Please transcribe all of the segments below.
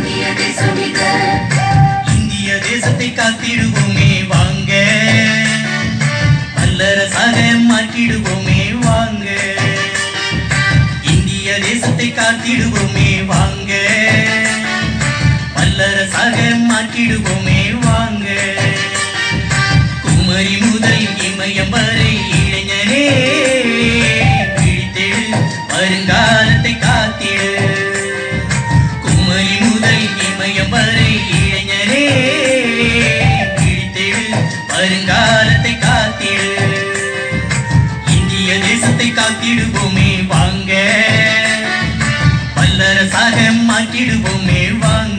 இந்திய தேசம் இது இந்திய தேசத்தை காத்திடுவோமே வாங்க வல்லரசாக மாற்றிடுவோமே வாங்க இந்திய தேசத்தை காத்திடுவோமே வாங்க வல்லரசாக மாற்றிடுவோமே வாங்க குமரி முதல் இமயம் வரை இளைஞனே விழித்தெழு வருங்காலத்தை காத்திடு குமரி முதல் இமயம் வரை இளைஞரே விழித்தெழு வருங்காலத்தை காத்திடு இந்திய தேசத்தை காத்திடுவோமே வாங்க வல்லரசாக மாற்றிடுவோமே வாங்க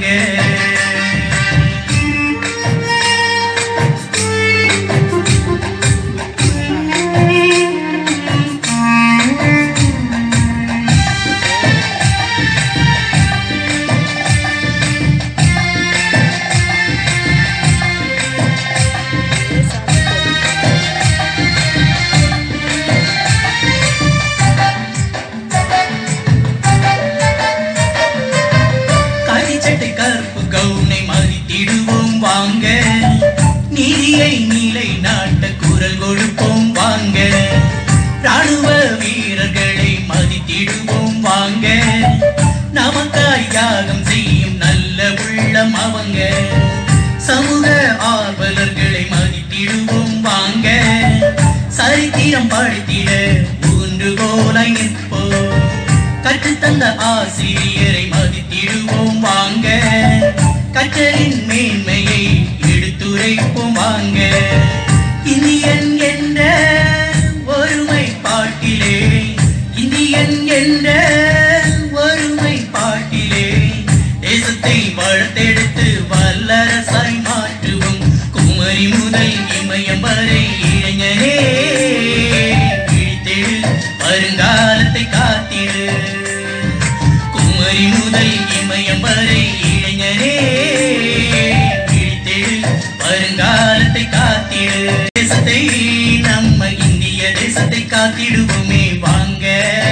கரிச்சட்டை கருப்பு கவுனை மதித்திடுவோம் வாங்க நீதியை நிலை நாட்ட குரல் கொடுப்போம் வாங்க ராணுவ வீரர்களை மதித்திடுவோம் வாங்க நமக்காய் யாகம் செய்யும் நல்ல உள்ளம் அவங்க சமூக ஆர்வலர்களை மதித்திடுவோம் வாங்க சரித்திரம் படித்திட ஊன்றுகோலாய் நிற்போம் கற்றுத்தந்த ஆசிரியரை மதித்திடுவோம் வாங்க கற்றலின் மேன்மையை எடுத்துரைப்போம் வாங்க இந்தியன் என்ற ஒருமை பாட்டிலே இந்தியன் என்ற ஒருமை பாட்டிலே தேசத்தை வளர்த்தெடுத்து வல்லரசாய் மாற்றுவோம் குமரி முதல் இமயம் வரை இளைஞனே விழித்தெழு வருங்காலத்தை காத்திடு குமரி முதல் இமயம் வரை இளைஞரே விழித்தெழு வருங்காலத்தை காத்திடு தேசத்தை நம்ம இந்திய தேசத்தை காத்திடுவோமே வாங்க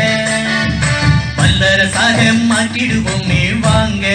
வல்லரசாக மாற்றிடுவோமே வாங்க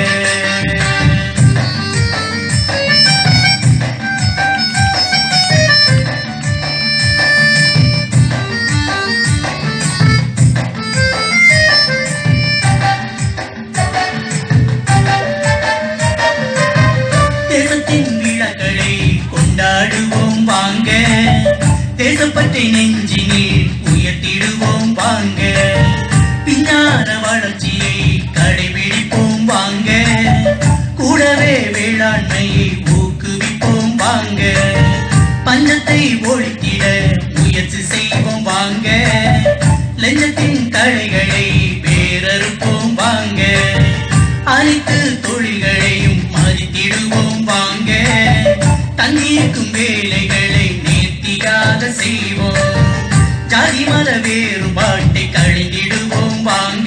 தேசத்தின் விழாக்களை கொண்டாடுவோம் வாங்க தேசப்பற்றை நெஞ்சினில் உயர்த்திடுவோம் வாங்க பின்னார வளர்ச்சியை கடைபிடிப்போம் வாங்க கூடவே வேளாண்மையை ஊக்குவிப்போம் வாங்க பஞ்சத்தை ஒழித்திட முயற்சி செய்வோம் வாங்க லஞ்சத்தின் தடைகளை வேறறுப்போம் வாங்க அனைத்து தொழில்களையும் மதித்திடுவோம் வாங்க தங்கியிருக்கும் வேலைகளை நேர்த்தியாக செய்வோம் ஜாதி மத வேறுபாட்டை கழிந்திடுவோம் வாங்க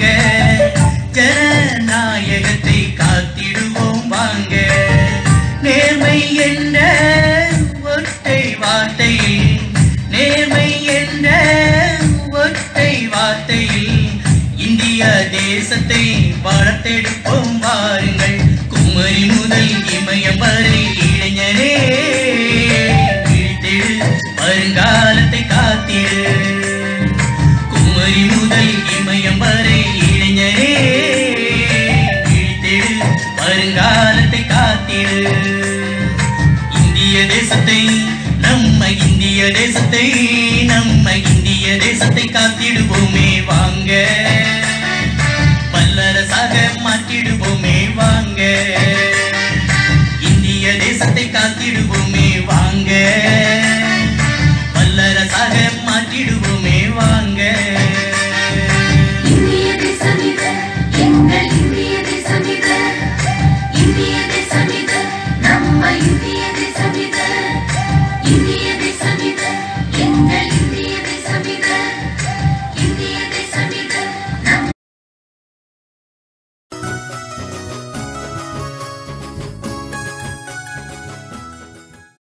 ஜனநாயகத்தை காத்திடுவோம் வாங்க நேர்மை என்ற ஒற்றை வார்த்தையில் நேர்மை என்ற ஒற்றை வார்த்தையில் இந்திய தேசத்தை வளர்த்தெடுப்போம் வாருங்கள் குமரி முதல் இமயம் வரை இளைஞரே விழித்தெழு வருங்காலத்தை காத்திடு குமரி முதல் இமயம் வரை இளைஞரே விழித்தெழு வருங்காலத்தை காத்திடு இந்திய தேசத்தை நம்ம இந்திய தேசத்தை நம்ம இந்திய தேசத்தை காத்திடுவோமே வாங்க வல்லரசாக மாற்றிடுவோமே வாங்க இந்திய தேசத்தை காத்திடுவோமே வாங்க வல்லரசாக மாற்றிடுவோமே வாங்க